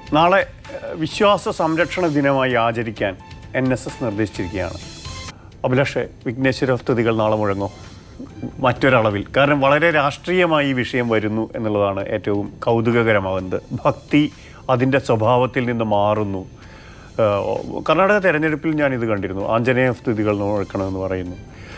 നാളെ ഏഹ്, വിശ്വാസ സംരക്ഷണ ദിനമായി ആചരിക്കാൻ എൻ എസ് എസ് നിർദ്ദേശിച്ചിരിക്കുകയാണ് അഭിലാഷെ വിഘ്നേശ്വര സ്തുതികൾ നാളെ മുഴങ്ങോ മറ്റൊരളവിൽ കാരണം വളരെ രാഷ്ട്രീയമായി ഈ വിഷയം വരുന്നു എന്നുള്ളതാണ് ഏറ്റവും കൗതുകകരമാകുന്നത് ഭക്തി അതിൻ്റെ സ്വഭാവത്തിൽ നിന്ന് മാറുന്നു ഏഹ്, കർണാടക തെരഞ്ഞെടുപ്പിൽ ഞാൻ ഇത് കണ്ടിരുന്നു ആഞ്ജനേയ സ്തുതികൾ മുഴക്കണമെന്ന് പറയുന്നു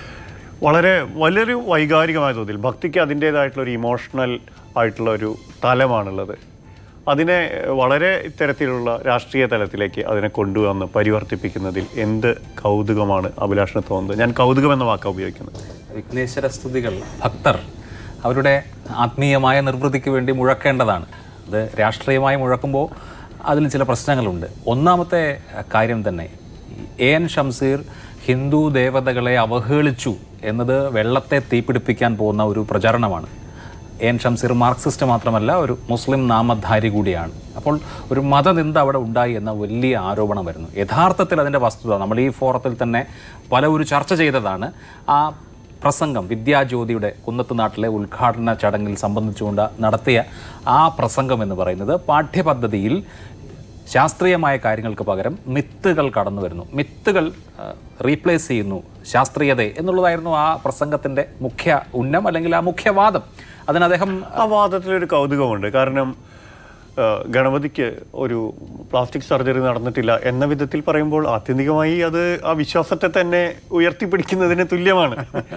വളരെ വലിയൊരു വൈകാരികമായ തോതിൽ ഭക്തിക്ക് അതിൻ്റേതായിട്ടുള്ള ഒരു ഇമോഷണൽ ആയിട്ടുള്ള ഒരു തലമാണുള്ളത് അതിനെ വളരെ ഇത്തരത്തിലുള്ള രാഷ്ട്രീയ തലത്തിലേക്ക് അതിനെ കൊണ്ടുവന്ന് പരിവർത്തിപ്പിക്കുന്നതിൽ എന്ത് കൗതുകമാണ് അഭിലാഷന് തോന്നുന്നത് ഞാൻ കൗതുകം എന്ന വാക്കാണ് ഉപയോഗിക്കുന്നത് വിഘ്നേശ്വര സ്തുതികൾ ഭക്തർ അവരുടെ ആത്മീയമായ നിർവൃത്തിക്ക് വേണ്ടി മുഴക്കേണ്ടതാണ് അത് രാഷ്ട്രീയമായി മുഴക്കുമ്പോൾ അതിൽ ചില പ്രശ്നങ്ങളുണ്ട് ഒന്നാമത്തെ കാര്യം തന്നെ എ എൻ ഷംസീർ ഹിന്ദു ദേവതകളെ അവഹേളിച്ചു എന്നത് വെള്ളത്തെ തീപിടിപ്പിക്കാൻ പോകുന്ന ഒരു പ്രചാരണമാണ് എ എൻ ഷംസീർ മാർക്സിസ്റ്റ് മാത്രമല്ല ഒരു മുസ്ലിം നാമധാരി കൂടിയാണ് അപ്പോൾ ഒരു മതനിന്ദ അവിടെ ഉണ്ടായി എന്ന വലിയ ആരോപണം വരുന്നു യഥാർത്ഥത്തിൽ അതിൻ്റെ വസ്തുത നമ്മൾ ഈ ഫോറത്തിൽ തന്നെ പലവരും ചർച്ച ചെയ്തതാണ് ആ പ്രസംഗം വിദ്യാജ്യോതിയുടെ കുന്നത്ത് നാട്ടിലെ ഉദ്ഘാടന ചടങ്ങിൽ സംബന്ധിച്ചുകൊണ്ട് നടത്തിയ ആ പ്രസംഗം എന്ന് പറയുന്നത് പാഠ്യപദ്ധതിയിൽ ശാസ്ത്രീയമായ കാര്യങ്ങൾക്ക് പകരം മിത്തുകൾ കടന്നു വരുന്നു മിത്തുകൾ റീപ്ലേസ് ചെയ്യുന്നു ശാസ്ത്രീയത എന്നുള്ളതായിരുന്നു ആ പ്രസംഗത്തിൻ്റെ മുഖ്യ ഉന്നം അല്ലെങ്കിൽ ആ മുഖ്യവാദം അതിന് അദ്ദേഹം ആ വാദത്തിലൊരു കൗതുകമുണ്ട് കാരണം ആ, ഗണപതിക്ക് ഒരു പ്ലാസ്റ്റിക് സർജറി നടന്നിട്ടില്ല എന്ന വിധത്തിൽ പറയുമ്പോൾ ആത്യന്തികമായി അത് ആ വിശ്വാസത്തെ തന്നെ ഉയർത്തിപ്പിടിക്കുന്നതിന് തുല്യമാണ്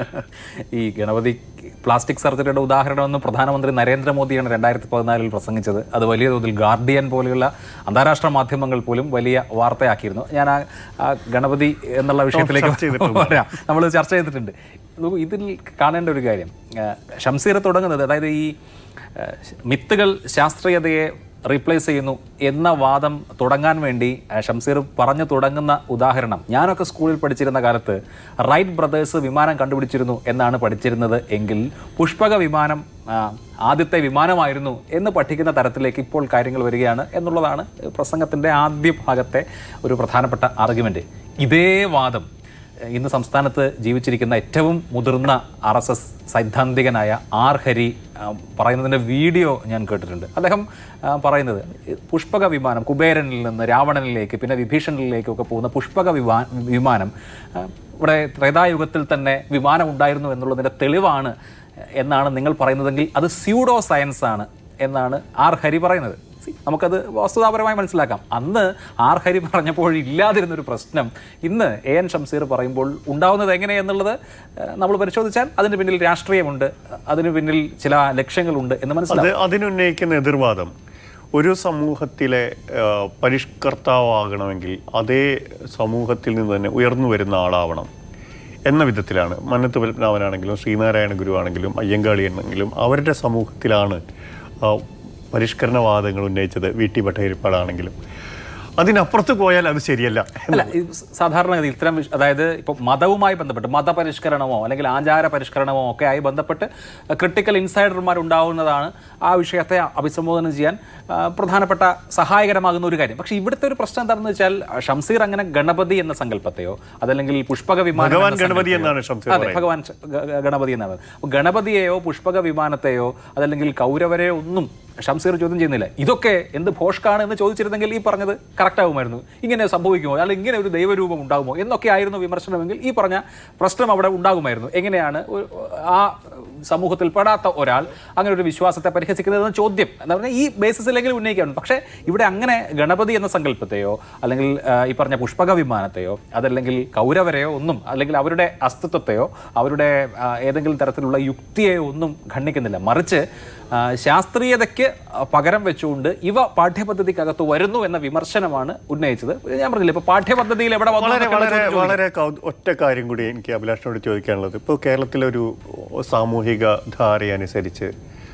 ഈ ഗണപതി പ്ലാസ്റ്റിക് സർജറിയുടെ ഉദാഹരണമെന്ന് പ്രധാനമന്ത്രി നരേന്ദ്രമോദിയാണ് രണ്ടായിരത്തി പതിനാലിൽ പ്രസംഗിച്ചത് അത് വലിയ തോതിൽ ഗാർഡിയൻ പോലെയുള്ള അന്താരാഷ്ട്ര മാധ്യമങ്ങൾ പോലും വലിയ വാർത്തയാക്കിയിരുന്നു ഞാൻ ആ ആ ഗണപതി എന്നുള്ള ചർച്ച വിഷയത്തിലേക്ക് ചെയ്തിട്ടുണ്ട്. വരാം നമ്മൾ ചർച്ച ചെയ്തിട്ടുണ്ട് നോക്കൂ, ഇതിൽ കാണേണ്ട ഒരു കാര്യം ആ, ഷംസീർ തുടങ്ങുന്നത് അതായത് ഈ ആ, മിത്തുകൾ ശാസ്ത്രീയതയെ റീപ്ലേസ് ചെയ്യുന്നു എന്ന വാദം തുടങ്ങാൻ വേണ്ടി ആ, ഷംസീർ പറഞ്ഞു തുടങ്ങുന്ന ഉദാഹരണം ഞാനൊക്കെ സ്കൂളിൽ പഠിച്ചിരുന്ന കാലത്ത് റൈറ്റ് ബ്രദേഴ്സ് വിമാനം കണ്ടുപിടിച്ചിരുന്നു എന്നാണ് പഠിച്ചിരുന്നത് എങ്കിൽ പുഷ്പക വിമാനം ആ, ആദ്യത്തെ വിമാനമായിരുന്നു എന്ന് പഠിക്കുന്ന തരത്തിലേക്ക് ഇപ്പോൾ കാര്യങ്ങൾ വരികയാണ് എന്നുള്ളതാണ് പ്രസംഗത്തിൻ്റെ ആദ്യ ഭാഗത്തെ ഒരു പ്രധാനപ്പെട്ട ആർഗ്യുമെൻ്റ് ഇതേ വാദം ഇന്ന് സംസ്ഥാനത്ത് ജീവിച്ചിരിക്കുന്ന ഏറ്റവും മുതിർന്ന ആർ എസ് എസ് സൈദ്ധാന്തികനായ ആർ ഹരി ആ, പറയുന്നതിൻ്റെ വീഡിയോ ഞാൻ കേട്ടിട്ടുണ്ട് അദ്ദേഹം ആ, പറയുന്നത് പുഷ്പക വിമാനം കുബേരനിൽ നിന്ന് രാവണനിലേക്ക് പിന്നെ വിഭീഷണനിലേക്കൊക്കെ പോകുന്ന പുഷ്പക വിമാ വിമാനം ആ, ഇവിടെ ത്രേതായുഗത്തിൽ തന്നെ വിമാനം ഉണ്ടായിരുന്നു എന്നുള്ളതിൻ്റെ തെളിവാണ് എന്നാണ് നിങ്ങൾ പറയുന്നതെങ്കിൽ അത് സ്യൂഡോ സയൻസ് ആണ് എന്നാണ് ആർ ഹരി പറയുന്നത് See, നമുക്കത് വസ്തുതാപരമായി മനസ്സിലാക്കാം അന്ന് ആർ ഹരി പറഞ്ഞപ്പോൾ ഇല്ലാതിരുന്നൊരു പ്രശ്നം ഇന്ന് എ എൻ ഷംസീർ പറയുമ്പോൾ ഉണ്ടാവുന്നത് എങ്ങനെയെന്നുള്ളത് ഏഹ്, നമ്മൾ പരിശോധിച്ചാൽ അതിന് പിന്നിൽ രാഷ്ട്രീയമുണ്ട് അതിന് പിന്നിൽ ചില ലക്ഷ്യങ്ങളുണ്ട് എന്ന് മനസ്സിലാക്കാം അത് അതിനുന്നയിക്കുന്ന എതിർവാദം ഒരു സമൂഹത്തിലെ ആ, പരിഷ്കർത്താവാകണമെങ്കിൽ അതേ സമൂഹത്തിൽ നിന്ന് തന്നെ ഉയർന്നു വരുന്ന ആളാവണം എന്ന വിധത്തിലാണ് മന്നത്ത് പത്മനാഭനാണെങ്കിലും ശ്രീനാരായണ ഗുരു ആണെങ്കിലും അയ്യങ്കാളി ആണെങ്കിലും അവരുടെ സമൂഹത്തിലാണ് ആ, പരിഷ്കരണവാദങ്ങൾ ഉന്നയിച്ചത് വി ടി ഭട്ടതിരിപ്പാടാണെങ്കിലും അതിനപ്പുറത്ത് പോയാൽ അത് ശരിയല്ല അല്ല ഇത് സാധാരണഗതി ഇത്തരം വിഷ- അതായത് ഇപ്പോൾ മതവുമായി ബന്ധപ്പെട്ട് മതപരിഷ്കരണമോ അല്ലെങ്കിൽ ആചാര പരിഷ്കരണമോ ഒക്കെ ആയി ബന്ധപ്പെട്ട് ക്രിട്ടിക്കൽ ഇൻസൈഡർമാർ ഉണ്ടാവുന്നതാണ് ആ വിഷയത്തെ അഭിസംബോധന ചെയ്യാൻ ആ, പ്രധാനപ്പെട്ട സഹായകരമാകുന്ന ഒരു കാര്യം പക്ഷേ ഇവിടുത്തെ ഒരു പ്രശ്നം എന്താണെന്ന് വെച്ചാൽ ഷംസീർ അങ്ങനെ ഗണപതി എന്ന സങ്കല്പത്തെയോ അതല്ലെങ്കിൽ പുഷ്പക വിമാനം ഭഗവാൻ എന്ന ഗണപതി സങ്കല്പത്തെയോ- എന്നാണ് ഷംസീർ അതെ ഭഗവാൻ ശ- ഗ- ഗ- ഗണപതി എന്നാണ് അപ്പോൾ ഗണപതിയെയോ പുഷ്പക വിമാനത്തെയോ അതല്ലെങ്കിൽ കൗരവരെയോ ഒന്നും ഷംസീർ ചോദ്യം ചെയ്യുന്നില്ല ഇതൊക്കെ എന്ത് ഭോഷ്കാണ് എന്ന് ചോദിച്ചിരുന്നെങ്കിൽ ഈ പറഞ്ഞത് കറക്റ്റ് ആകുമായിരുന്നു ഇങ്ങനെ സംഭവിക്കുമോ അല്ലെങ്കിൽ ഇങ്ങനെ ഒരു ദൈവരൂപം ഉണ്ടാകുമോ എന്നൊക്കെ ആയിരുന്നു വിമർശനമെങ്കിൽ ഈ പറഞ്ഞ പ്രശ്നം അവിടെ ഉണ്ടാകുമായിരുന്നു എങ്ങനെയാണ് ഒരു- ആ സമൂഹത്തിൽ പെടാത്ത ഒരാൾ അങ്ങനെ ഒരു വിശ്വാസത്തെ പരിഹസിക്കുന്നതെന്ന ചോദ്യം എന്താ പറഞ്ഞാൽ ഈ ബേസിസിലെങ്കിലും ഉന്നയിക്കാറുണ്ട് പക്ഷേ ഇവിടെ അങ്ങനെ ഗണപതി എന്ന സങ്കല്പത്തെയോ അല്ലെങ്കിൽ ആ, ഈ പറഞ്ഞ പുഷ്പക വിമാനത്തെയോ അതല്ലെങ്കിൽ കൗരവരെയോ ഒന്നും അല്ലെങ്കിൽ അവരുടെ അസ്തിത്വത്തെയോ അവരുടെ ആ, ഏതെങ്കിലും തരത്തിലുള്ള യുക്തിയെയോ ഒന്നും ഖണ്ഡിക്കുന്നില്ല മറിച്ച് ആ, ശാസ്ത്രീയതയ്ക്ക് പകരം വെച്ചുകൊണ്ട് ഇവ പാഠ്യപദ്ധതിക്കകത്ത് വരുന്നു എന്ന വിമർശനമാണ് ഉന്നയിച്ചത് ഞാൻ പറഞ്ഞില്ല ഇപ്പൊ പാഠ്യപദ്ധതിയിൽ എവിടെ വന്നു വളരെ എന്നൊക്കെയുള്ള വളരെ ചോദ്യം ചോദിക്കും. വളരെ കൗ- ഒറ്റ കാര്യം കൂടി എനിക്ക് അഭിലാഷിനോട് ചോദിക്കാനുള്ളത് ഇപ്പോൾ കേരളത്തിലൊരു സാമൂഹിക ധാരയനുസരിച്ച്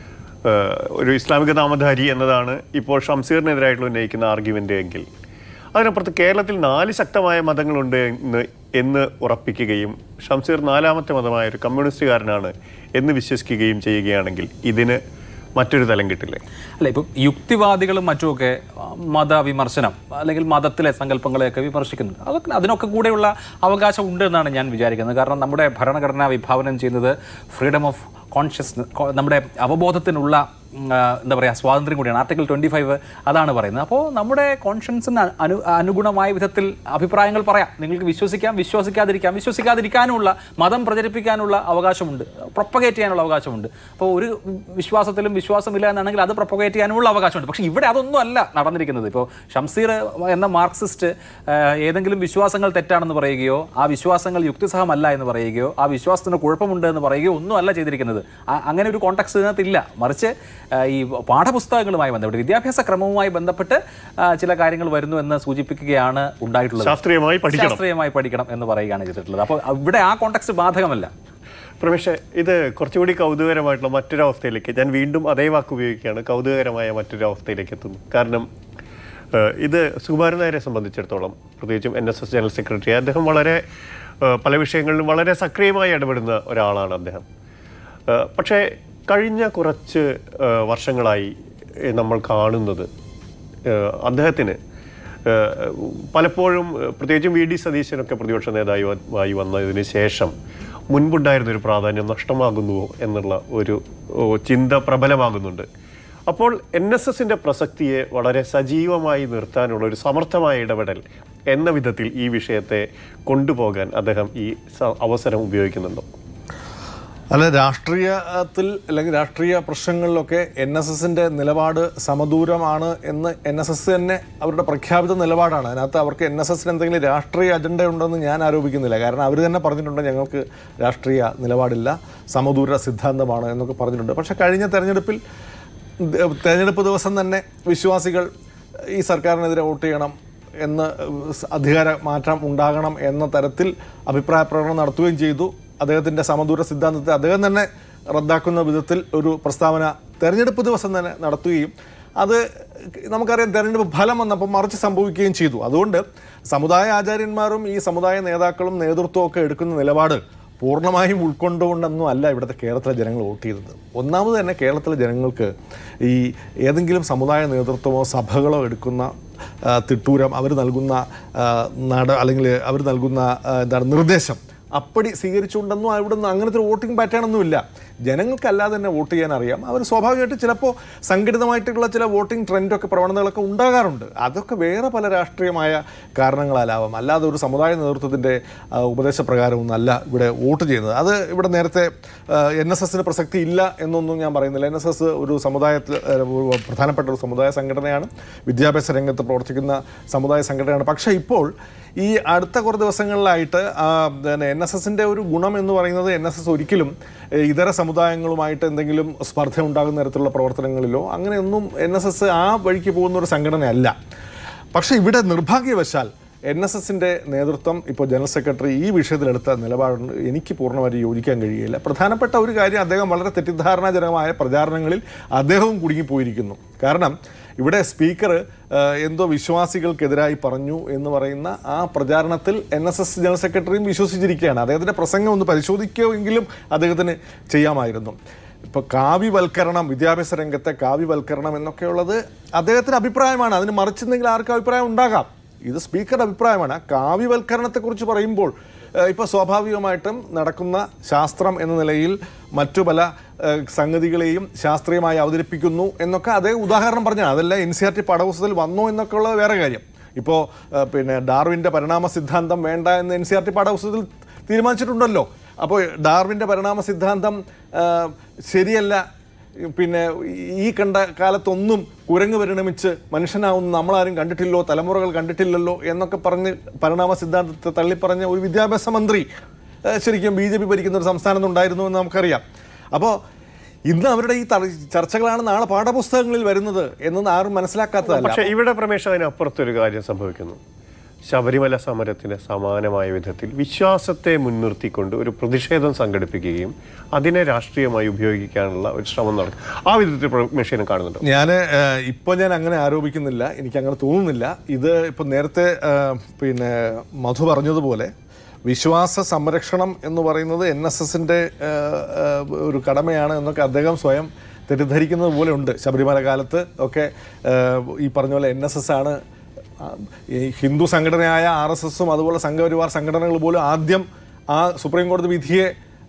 ഏഹ്, ഒരു ഇസ്ലാമിക നാമധാരി എന്നതാണ് ഇപ്പോൾ ഷംസീറിനെതിരായിട്ടുള്ള ഉന്നയിക്കുന്ന ആർഗ്യുമെൻ്റ് എങ്കിൽ അതിനപ്പുറത്ത് കേരളത്തിൽ നാല് ശക്തമായ മതങ്ങളുണ്ട് എന്ന് എന്ന് ഉറപ്പിക്കുകയും ഷംസീർ നാലാമത്തെ മതമായ ഒരു കമ്മ്യൂണിസ്റ്റുകാരനാണ് എന്ന് വിശ്വസിക്കുകയും ചെയ്യുകയാണെങ്കിൽ ഇതിന് മറ്റൊരു തലം കിട്ടില്ലേ അല്ല ഇപ്പം യുക്തിവാദികളും മറ്റുമൊക്കെ ആ, മതവിമർശനം അല്ലെങ്കിൽ മതത്തിലെ സങ്കല്പങ്ങളെയൊക്കെ വിമർശിക്കുന്നുണ്ട് അതൊക്കെ അതിനൊക്കെ കൂടെയുള്ള അവകാശം ഉണ്ട് എന്നാണ് ഞാൻ വിചാരിക്കുന്നത് കാരണം നമ്മുടെ ഭരണഘടന വിഭാവനം ചെയ്യുന്നത് ഫ്രീഡം ഓഫ് കോൺഷ്യസ് നമ്മുടെ അവബോധത്തിനുള്ള ഉം, ആ, എന്താ പറയുക സ്വാതന്ത്ര്യം കൂടിയാണ് ആർട്ടിക്കിൾ ട്വൻറ്റി ഫൈവ് അതാണ് പറയുന്നത് അപ്പോൾ നമ്മുടെ കോൺഷ്യൻസിന് അനു അനുഗുണമായ വിധത്തിൽ അഭിപ്രായങ്ങൾ പറയാം നിങ്ങൾക്ക് വിശ്വസിക്കാം വിശ്വസിക്കാതിരിക്കാം വിശ്വസിക്കാതിരിക്കാനുമുള്ള മതം പ്രചരിപ്പിക്കാനുള്ള അവകാശമുണ്ട് പ്രൊപ്പഗേറ്റ് ചെയ്യാനുള്ള അവകാശമുണ്ട് അപ്പോൾ ഒരു വിശ്വാസത്തിലും വിശ്വാസമില്ല എന്നാണെങ്കിൽ അത് പ്രൊപ്പഗേറ്റ് ചെയ്യാനുമുള്ള അവകാശമുണ്ട് പക്ഷേ ഇവിടെ അതൊന്നും അല്ല നടന്നിരിക്കുന്നത് ഇപ്പോൾ ഷംസീർ എന്ന മാർക്സിസ്റ്റ് ആ, ഏതെങ്കിലും വിശ്വാസങ്ങൾ തെറ്റാണെന്ന് പറയുകയോ ആ വിശ്വാസങ്ങൾ യുക്തിസഹമല്ല എന്ന് പറയുകയോ ആ വിശ്വാസത്തിന് കുഴപ്പമുണ്ട് എന്ന് പറയുകയോ ഒന്നും അല്ല ചെയ്തിരിക്കുന്നത് ആ- അങ്ങനെ ഒരു കോണ്ടക്സ്റ്റ് ഇതിനകത്തില്ല മറിച്ച് ആ, ഈ പാഠപുസ്തകങ്ങളുമായി ബന്ധപ്പെട്ട് വിദ്യാഭ്യാസ ക്രമവുമായി ബന്ധപ്പെട്ട് ആ, ചില കാര്യങ്ങൾ വരുന്നു എന്ന് സൂചിപ്പിക്കുകയാണ് ഉണ്ടായിട്ടുള്ളത് ശാസ്ത്രീയമായി പഠിക്കണം ശാസ്ത്രീയമായി പഠിക്കണം എന്ന് പറയുകയാണ് ചെയ്തിട്ടുള്ളത് അപ്പോൾ ഇവിടെ ആ കോണ്ടക്സ്റ്റ് ബാധകമല്ല പ്രമേഷ് ഇത് കുറച്ചുകൂടി കൗതുകരമായിട്ടുള്ള മറ്റൊരു അവസ്ഥയിലേക്ക് ഞാൻ വീണ്ടും അതേ വാക്ക് ഉപയോഗിക്കുകയാണ് കൗതുകകരമായ മറ്റൊരു അവസ്ഥയിലേക്ക് എത്തുന്നു കാരണം ഏഹ്, ഇത് സുകുമാരൻ നായരെ സംബന്ധിച്ചിടത്തോളം പ്രത്യേകിച്ചും N S S general secretary അദ്ദേഹം വളരെ ഏഹ്, പല വിഷയങ്ങളിലും വളരെ സക്രിയമായി ഇടപെടുന്ന ഒരാളാണ് അദ്ദേഹം ഏഹ്, പക്ഷേ കഴിഞ്ഞ കുറച്ച് ഏഹ്, വർഷങ്ങളായി ഏഹ്, നമ്മൾ കാണുന്നത് ഏഹ്, അദ്ദേഹത്തിന് ഏഹ്, പലപ്പോഴും ഏഹ്, പ്രത്യേകിച്ചും വി ഡി സതീശനൊക്കെ പ്രതിപക്ഷ നേതാവായി വന്നതിന് ശേഷം മുൻപുണ്ടായിരുന്ന ഒരു പ്രാധാന്യം നഷ്ടമാകുന്നുവോ എന്നുള്ള ഒരു ഓ, ചിന്ത പ്രബലമാകുന്നുണ്ട് അപ്പോൾ എൻ എസ് എസിൻ്റെ പ്രസക്തിയെ വളരെ സജീവമായി നിർത്താനുള്ള ഒരു സമർത്ഥമായ ഇടപെടൽ എന്ന വിധത്തിൽ ഈ വിഷയത്തെ കൊണ്ടുപോകാൻ അദ്ദേഹം ഈ സ- അവസരം ഉപയോഗിക്കുന്നുണ്ടോ അല്ല രാഷ്ട്രീയത്തിൽ അല്ലെങ്കിൽ രാഷ്ട്രീയ പ്രശ്നങ്ങളിലൊക്കെ എൻ എസ് എസിന്റെ നിലപാട് സമദൂരമാണ് എന്ന് എൻ എസ് എസ് തന്നെ അവരുടെ പ്രഖ്യാപിത നിലപാടാണ് അതിനകത്ത് അവർക്ക് എൻ എസ് എസിന് എന്തെങ്കിലും രാഷ്ട്രീയ അജണ്ട ഉണ്ടെന്ന് ഞാൻ ആരോപിക്കുന്നില്ല കാരണം അവർ തന്നെ പറഞ്ഞിട്ടുണ്ട് ഞങ്ങൾക്ക് രാഷ്ട്രീയ നിലപാടില്ല സമദൂര സിദ്ധാന്തമാണ് എന്നൊക്കെ പറഞ്ഞിട്ടുണ്ട് പക്ഷേ കഴിഞ്ഞ തെരഞ്ഞെടുപ്പിൽ ദ- തെരഞ്ഞെടുപ്പ് ദിവസം തന്നെ വിശ്വാസികൾ ഈ സർക്കാരിനെതിരെ വോട്ട് ചെയ്യണം എന്ന് സ് അധികാര മാറ്റം ഉണ്ടാകണം എന്ന തരത്തിൽ അഭിപ്രായ പ്രകടനം നടത്തുകയും ചെയ്തു അദ്ദേഹത്തിൻ്റെ സമദൂര സിദ്ധാന്തത്തെ അദ്ദേഹം തന്നെ റദ്ദാക്കുന്ന വിധത്തിൽ ഒരു പ്രസ്താവന തെരഞ്ഞെടുപ്പ് ദിവസം തന്നെ നടത്തുകയും അത് നമുക്കറിയാം തെരഞ്ഞെടുപ്പ് ഫലം വന്നപ്പോൾ മറിച്ച് സംഭവിക്കുകയും ചെയ്തു അതുകൊണ്ട് സമുദായ ആചാര്യന്മാരും ഈ സമുദായ നേതാക്കളും നേതൃത്വവും ഒക്കെ എടുക്കുന്ന നിലപാട് പൂർണ്ണമായും ഉൾക്കൊണ്ടുകൊണ്ടൊന്നും അല്ല ഇവിടുത്തെ കേരളത്തിലെ ജനങ്ങൾ വോട്ട് ചെയ്തത് ഒന്നാമത് തന്നെ കേരളത്തിലെ ജനങ്ങൾക്ക് ഈ ഏതെങ്കിലും സമുദായ നേതൃത്വമോ സഭകളോ എടുക്കുന്ന ആ, തിട്ടൂരം അവർ നൽകുന്ന ആ, നട അല്ലെങ്കിൽ അവർ നൽകുന്ന ആ, എന്താണ് നിർദ്ദേശം അപ്പടി സ്വീകരിച്ചുകൊണ്ടൊന്നും അവിടെ നിന്ന് അങ്ങനത്തെ ഒരു വോട്ടിംഗ് പാറ്റേൺ ഒന്നുമില്ല ജനങ്ങൾക്കല്ലാതെ തന്നെ വോട്ട് ചെയ്യാൻ അറിയാം അവർ സ്വാഭാവികമായിട്ട് ചിലപ്പോൾ സംഘടിതമായിട്ടുള്ള ചില വോട്ടിംഗ് ട്രെൻഡൊക്കെ പ്രവണതകളൊക്കെ ഉണ്ടാകാറുണ്ട് അതൊക്കെ വേറെ പല രാഷ്ട്രീയമായ കാരണങ്ങളാലാവാം അല്ലാതെ ഒരു സമുദായ നേതൃത്വത്തിൻ്റെ ഉപദേശപ്രകാരമൊന്നും അല്ല ഇവിടെ വോട്ട് ചെയ്യുന്നത് അത് ഇവിടെ നേരത്തെ എൻ എസ് എസിന് പ്രസക്തി ഇല്ല എന്നൊന്നും ഞാൻ പറയുന്നില്ല എൻ എസ് എസ് ഒരു സമുദായത്തിൽ ആ, ഒരു പ്രധാനപ്പെട്ട ഒരു സമുദായ സംഘടനയാണ് വിദ്യാഭ്യാസ രംഗത്ത് പ്രവർത്തിക്കുന്ന സമുദായ സംഘടനയാണ് പക്ഷേ ഇപ്പോൾ ഈ അടുത്ത കുറേ ദിവസങ്ങളിലായിട്ട് എൻ എസ് എസിൻ്റെ ഒരു ഗുണം എന്ന് പറയുന്നത് എൻ എസ് എസ് ഒരിക്കലും ഏഹ്, ഇതര സമുദായങ്ങളുമായിട്ട് എന്തെങ്കിലും സ്പർദ്ധ ഉണ്ടാകുന്ന തരത്തിലുള്ള പ്രവർത്തനങ്ങളിലോ അങ്ങനെയൊന്നും എൻ എസ് എസ് ആ വഴിക്ക് പോകുന്ന ഒരു സംഘടനയല്ല പക്ഷേ ഇവിടെ നിർഭാഗ്യവശാൽ എൻ എസ് എസിൻ്റെ നേതൃത്വം ഇപ്പോൾ ജനറൽ സെക്രട്ടറി ഈ വിഷയത്തിലെടുത്ത നിലപാടിന് എനിക്ക് പൂർണ്ണമായിട്ട് യോജിക്കാൻ കഴിയുകയില്ല പ്രധാനപ്പെട്ട ഒരു കാര്യം അദ്ദേഹം വളരെ തെറ്റിദ്ധാരണാജനകമായ പ്രചാരണങ്ങളിൽ അദ്ദേഹവും കുടുങ്ങിപ്പോയിരിക്കുന്നു കാരണം ഇവിടെ സ്പീക്കർ എന്തോ വിശ്വാസികൾക്കെതിരായി പറഞ്ഞു എന്ന് പറയുന്ന ആ പ്രചാരണത്തിൽ എൻ എസ് എസ് ജനറൽ സെക്രട്ടറിയും വിശ്വസിച്ചിരിക്കുകയാണ് അദ്ദേഹത്തിൻ്റെ പ്രസംഗം ഒന്ന് പരിശോധിക്കുമെങ്കിലും അദ്ദേഹത്തിന് ചെയ്യാമായിരുന്നു ഇപ്പോൾ കാവ്യവൽക്കരണം വിദ്യാഭ്യാസ രംഗത്തെ കാവ്യവൽക്കരണം എന്നൊക്കെയുള്ളത് അദ്ദേഹത്തിന് അഭിപ്രായമാണ് അതിന് മറിച്ചെന്തെങ്കിലും ആർക്കും അഭിപ്രായം ഉണ്ടാകാം ഇത് സ്പീക്കറുടെ അഭിപ്രായമാണ് ആ കാവ്യവൽക്കരണത്തെക്കുറിച്ച് പറയുമ്പോൾ ഏഹ്, ഇപ്പോൾ സ്വാഭാവികമായിട്ടും നടക്കുന്ന ശാസ്ത്രം എന്ന നിലയിൽ മറ്റു പല ഏഹ്, സംഗതികളെയും ശാസ്ത്രീയമായി അവതരിപ്പിക്കുന്നു എന്നൊക്കെ അതേ ഉദാഹരണം പറഞ്ഞാണ് അതെല്ലാം എൻ സി ആർ ടി പാഠപുസ്തകത്തിൽ വന്നോ എന്നൊക്കെ ഉള്ളത് വേറെ കാര്യം ഇപ്പോൾ ഏഹ്, പിന്നെ ഡാർവിൻ്റെ പരിണാമ സിദ്ധാന്തം വേണ്ട എന്ന് എൻ സി ആർ ടി പാഠപുസ്തകത്തിൽ തീരുമാനിച്ചിട്ടുണ്ടല്ലോ അപ്പോൾ ഡാർവിൻ്റെ പരിണാമ സിദ്ധാന്തം ഏഹ്, ശരിയല്ല പിന്നെ ഈ കണ്ട കാലത്തൊന്നും കുരങ്ങ് പരിണമിച്ച് മനുഷ്യനാവുന്ന നമ്മളാരും കണ്ടിട്ടില്ലോ തലമുറകൾ കണ്ടിട്ടില്ലല്ലോ എന്നൊക്കെ പറഞ്ഞ് പരിണാമ സിദ്ധാന്തത്തെ തള്ളിപ്പറഞ്ഞ ഒരു വിദ്യാഭ്യാസ മന്ത്രി ഏഹ്, ശരിക്കും ബി ജെ പി ഭരിക്കുന്ന ഒരു സംസ്ഥാനത്ത് ഉണ്ടായിരുന്നു എന്ന് നമുക്കറിയാം അപ്പോൾ ഇന്ന് അവരുടെ ഈ തർ- ചർച്ചകളാണ് നാളെ പാഠപുസ്തകങ്ങളിൽ വരുന്നത് എന്ന് ആരും മനസ്സിലാക്കാത്തതല്ല പക്ഷേ ഇവിടെ പ്രമേഷ് അതിനപ്പുറത്തൊരു കാര്യം സംഭവിക്കുന്നു ശബരിമല സമരത്തിന് സമാനമായ വിധത്തിൽ വിശ്വാസത്തെ മുൻനിർത്തിക്കൊണ്ട് ഒരു പ്രതിഷേധം സംഘടിപ്പിക്കുകയും അതിനെ രാഷ്ട്രീയമായി ഉപയോഗിക്കാനുള്ള ഒരു ശ്രമം നടക്കും ആ വിധത്തിൽ പ്രമേഷിനെ കാണുന്നുണ്ടോ ഞാൻ ഇപ്പോൾ ഞാൻ അങ്ങനെ ആരോപിക്കുന്നില്ല എനിക്ക് അങ്ങനെ തോന്നുന്നില്ല ഇത് ഇപ്പം നേരത്തെ ആ, പിന്നെ മധു പറഞ്ഞതുപോലെ വിശ്വാസ സംരക്ഷണം എന്ന് പറയുന്നത് എൻ എസ് എസിൻ്റെ ഒരു കടമയാണ് എന്നൊക്കെ അദ്ദേഹം സ്വയം തെറ്റിദ്ധരിക്കുന്നത് പോലെ ഉണ്ട് ശബരിമല കാലത്ത് ഒക്കെ ആ, ഈ പറഞ്ഞ പോലെ എൻ എസ് എസ് ആണ് ആ, ഈ ഹിന്ദു സംഘടനയായ ആർ എസ് എസും അതുപോലെ സംഘപരിവാർ സംഘടനകൾ പോലും ആദ്യം ആ സുപ്രീം കോടതി വിധിയെ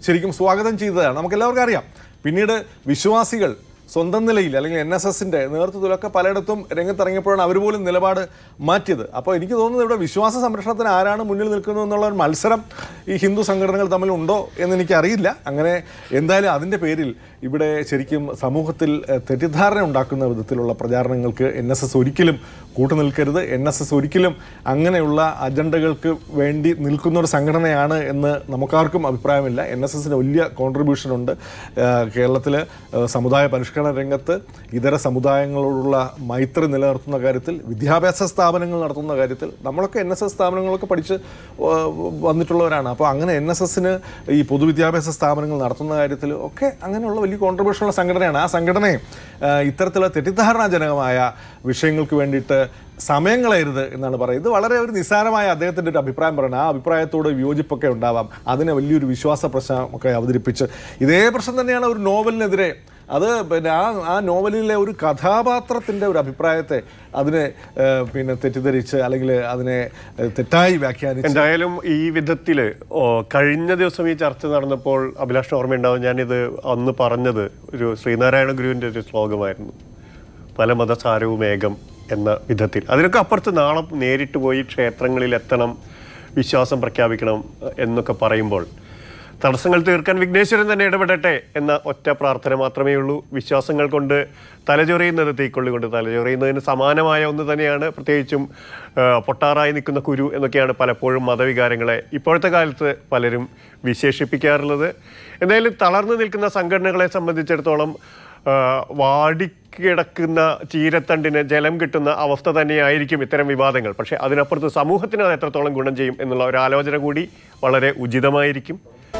ശരിക്കും സ്വാഗതം ചെയ്തതാണ് നമുക്ക് എല്ലാവർക്കും അറിയാം പിന്നീട് വിശ്വാസികൾ സ്വന്തം നിലയിൽ അല്ലെങ്കിൽ എൻ എസ് എസിന്റെ നേതൃത്വത്തിലൊക്കെ പലയിടത്തും രംഗത്തിറങ്ങിയപ്പോഴാണ് അവർ പോലും നിലപാട് മാറ്റിയത് അപ്പോൾ എനിക്ക് തോന്നുന്നത് ഇവിടെ വിശ്വാസ സംരക്ഷണത്തിന് ആരാണ് മുന്നിൽ നിൽക്കുന്നത് എന്നുള്ള ഒരു മത്സരം ഈ ഹിന്ദു സംഘടനകൾ തമ്മിലുണ്ടോ എന്ന് എനിക്കറിയില്ല അങ്ങനെ എന്തായാലും അതിൻ്റെ പേരിൽ ഇവിടെ ശരിക്കും സമൂഹത്തിൽ ഏഹ്, തെറ്റിദ്ധാരണ ഉണ്ടാക്കുന്ന വിധത്തിലുള്ള പ്രചാരണങ്ങൾക്ക് എൻ എസ് എസ് ഒരിക്കലും കൂട്ടുനിൽക്കരുത് എൻ എസ് എസ് ഒരിക്കലും അങ്ങനെയുള്ള അജണ്ടകൾക്ക് വേണ്ടി നിൽക്കുന്ന ഒരു സംഘടനയാണ് എന്ന് നമുക്കാർക്കും അഭിപ്രായമില്ല എൻ എസ് എസിന് വലിയ കോൺട്രിബ്യൂഷൻ ഉണ്ട് കേരളത്തിൽ സമുദായ പരിഷ്കരണ രംഗത്ത് ഇതര സമുദായങ്ങളോടുള്ള മൈത്രി നിലനിർത്തുന്ന കാര്യത്തിൽ വിദ്യാഭ്യാസ സ്ഥാപനങ്ങൾ നടത്തുന്ന കാര്യത്തിൽ നമ്മളൊക്കെ എൻ എസ് എസ് സ്ഥാപനങ്ങളൊക്കെ പഠിച്ച് ഏഹ്, വന്നിട്ടുള്ളവരാണ് അപ്പോൾ അങ്ങനെ എൻ എസ് എസിന് ഈ പൊതുവിദ്യാഭ്യാസ സ്ഥാപനങ്ങൾ നടത്തുന്ന കാര്യത്തിൽ ഒക്കെ അങ്ങനെയുള്ള വലിയ കോൺട്രിബ്യൂഷനുള്ള സംഘടനയാണ് ആ സംഘടനയെ ഏഹ്, ഇത്തരത്തിലുള്ള തെറ്റിദ്ധാരണാജനകമായ വിഷയങ്ങൾക്ക് വേണ്ടിയിട്ട് സമയം കളയരുത് എന്നാണ് പറയുന്നത് ഇത് വളരെ ഒരു നിസ്സാരമായ അദ്ദേഹത്തിൻ്റെ ഒരു അഭിപ്രായം പറയുന്നത് ആ അഭിപ്രായത്തോട് വിയോജിപ്പൊക്കെ ഉണ്ടാവാം അതിനെ വലിയൊരു വിശ്വാസ പ്രശ്നമൊക്കെ അവതരിപ്പിച്ച് ഇതേ പ്രശ്നം തന്നെയാണ് ഒരു നോവലിനെതിരെ അത് പിന്നെ ആ ആ നോവലിലെ ഒരു കഥാപാത്രത്തിൻ്റെ ഒരു അഭിപ്രായത്തെ അതിനെ ഏഹ്, പിന്നെ തെറ്റിദ്ധരിച്ച് അല്ലെങ്കിൽ അതിനെ ഏഹ്, തെറ്റായി വ്യാഖ്യാനിച്ച് എന്തായാലും ഈ വിധത്തിൽ കഴിഞ്ഞ ദിവസം ഈ ചർച്ച നടന്നപ്പോൾ അഭിലാഷ് ഓർമ്മയുണ്ടാവും ഞാനിത് അന്ന് പറഞ്ഞത് ഒരു ശ്രീനാരായണ ഗുരുവിൻ്റെ ഒരു ശ്ലോകമായിരുന്നു പല മതസാരവും ഏകം എന്ന വിധത്തിൽ അതിനൊക്കെ അപ്പുറത്ത് നാളെ നേരിട്ട് പോയി ക്ഷേത്രങ്ങളിൽ എത്തണം വിശ്വാസം പ്രഖ്യാപിക്കണം എന്നൊക്കെ പറയുമ്പോൾ തടസ്സങ്ങൾ തീർക്കാൻ വിഘ്നേശ്വരൻ തന്നെ ഇടപെടട്ടെ എന്ന ഒറ്റ പ്രാർത്ഥന മാത്രമേ ഉള്ളൂ വിശ്വാസങ്ങൾ കൊണ്ട് തലചൊറിയുന്നത് തീക്കൊള്ളി കൊണ്ട് തലചൊറിയുന്നതിന് സമാനമായ ഒന്ന് തന്നെയാണ് പ്രത്യേകിച്ചും ആ, പൊട്ടാറായി നിൽക്കുന്ന കുരു എന്നൊക്കെയാണ് പലപ്പോഴും മതവികാരങ്ങളെ ഇപ്പോഴത്തെ കാലത്ത് പലരും വിശേഷിപ്പിക്കാറുള്ളത് എന്തായാലും തളർന്നു നിൽക്കുന്ന സംഘടനകളെ സംബന്ധിച്ചിടത്തോളം ആ, വാടിക്കിടക്കുന്ന ചീരത്തണ്ടിന് ജലം കിട്ടുന്ന അവസ്ഥ തന്നെയായിരിക്കും ഇത്തരം വിവാദങ്ങൾ പക്ഷേ അതിനപ്പുറത്ത് സമൂഹത്തിന് അത് എത്രത്തോളം ഗുണം ചെയ്യും എന്നുള്ള ഒരു ആലോചന കൂടി വളരെ ഉചിതമായിരിക്കും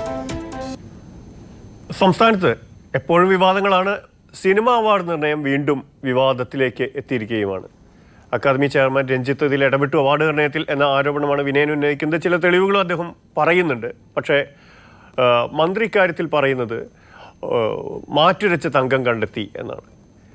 സംസ്ഥാനത്ത് എപ്പോഴും വിവാദങ്ങളാണ് സിനിമ അവാർഡ് നിർണയം വീണ്ടും വിവാദത്തിലേക്ക് എത്തിയിരിക്കുകയുമാണ് അക്കാദമി ചെയർമാൻ രഞ്ജിത്ത് ഇതിൽ ഇടപെട്ടു അവാർഡ് നിർണയത്തിൽ എന്ന ആരോപണമാണ് വിനയൻ ഉന്നയിക്കുന്നത് ചില തെളിവുകളും അദ്ദേഹം പറയുന്നുണ്ട് പക്ഷേ ആ, മന്ത്രി ഇക്കാര്യത്തിൽ പറയുന്നത് ആ, മാറ്റുരച്ച തങ്കം കണ്ടെത്തി എന്നാണ്